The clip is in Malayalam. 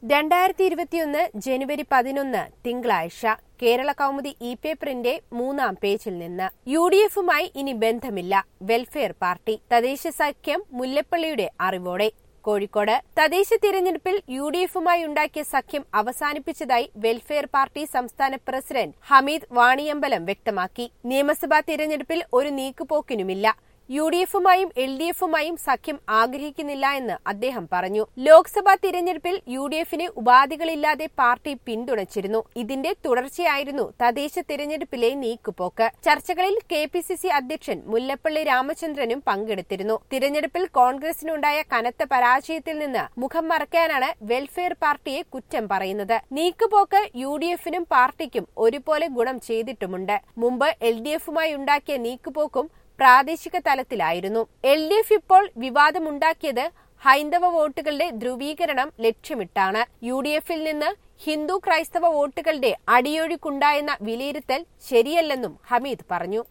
രണ്ടായിരത്തി ഇരുപത്തിയൊന്ന് ജനുവരി പതിനൊന്ന് തിങ്കളാഴ്ച കേരള കൗമുദി ഇ പേപ്പറിന്റെ മൂന്നാം പേജിൽ നിന്ന് യു ഡി എഫുമായി ഇനി ബന്ധമില്ല വെൽഫെയർ പാർട്ടി തദ്ദേശ സഖ്യം മുല്ലപ്പള്ളിയുടെ അറിവോടെ കോഴിക്കോട് തദ്ദേശ തിരഞ്ഞെടുപ്പിൽ യു ഡി എഫുമായി ഉണ്ടാക്കിയ സഖ്യം അവസാനിപ്പിച്ചതായി വെൽഫെയർ പാർട്ടി സംസ്ഥാന പ്രസിഡന്റ് ഹമീദ് വാണിയമ്പലം വ്യക്തമാക്കി നിയമസഭാ തിരഞ്ഞെടുപ്പിൽ ഒരു നീക്കുപോക്കിനുമില്ല യു ഡി എഫുമായും എൽ ഡി എഫുമായും സഖ്യം ആഗ്രഹിക്കുന്നില്ല എന്ന് അദ്ദേഹം പറഞ്ഞു ലോക്സഭാ തിരഞ്ഞെടുപ്പിൽ യു ഡി എഫിനെ ഉപാധികളില്ലാതെ പാർട്ടി പിന്തുണച്ചിരുന്നു ഇതിന്റെ തുടർച്ചയായിരുന്നു തദ്ദേശ തിരഞ്ഞെടുപ്പിലെ നീക്കുപോക്ക് ചർച്ചകളിൽ കെ പി സി സി അധ്യക്ഷൻ മുല്ലപ്പള്ളി രാമചന്ദ്രനും പങ്കെടുത്തിരുന്നു തിരഞ്ഞെടുപ്പിൽ കോൺഗ്രസിനുണ്ടായ കനത്ത പരാജയത്തിൽ നിന്ന് മുഖം മറയ്ക്കാനാണ് വെൽഫെയർ പാർട്ടിയെ കുറ്റം പറയുന്നത് നീക്കുപോക്ക് യു ഡി എഫിനും പാർട്ടിക്കും ഒരുപോലെ ഗുണം ചെയ്തിട്ടുമുണ്ട് മുമ്പ് എൽ ഡി എഫുമായി ഉണ്ടാക്കിയ നീക്കുപോക്കും പ്രാദേശിക തലത്തിലായിരുന്നു എൽ ഡി എഫ് ഇപ്പോൾ വിവാദമുണ്ടാക്കിയത് ഹൈന്ദവ വോട്ടുകളുടെ ധ്രുവീകരണം ലക്ഷ്യമിട്ടാണ് യു ഡി എഫിൽ നിന്ന് ഹിന്ദു ക്രൈസ്തവ വോട്ടുകളുടെ അടിയൊഴുക്കുണ്ടായെന്ന വിലയിരുത്തൽ ശരിയല്ലെന്നും ഹമീദ് പറഞ്ഞു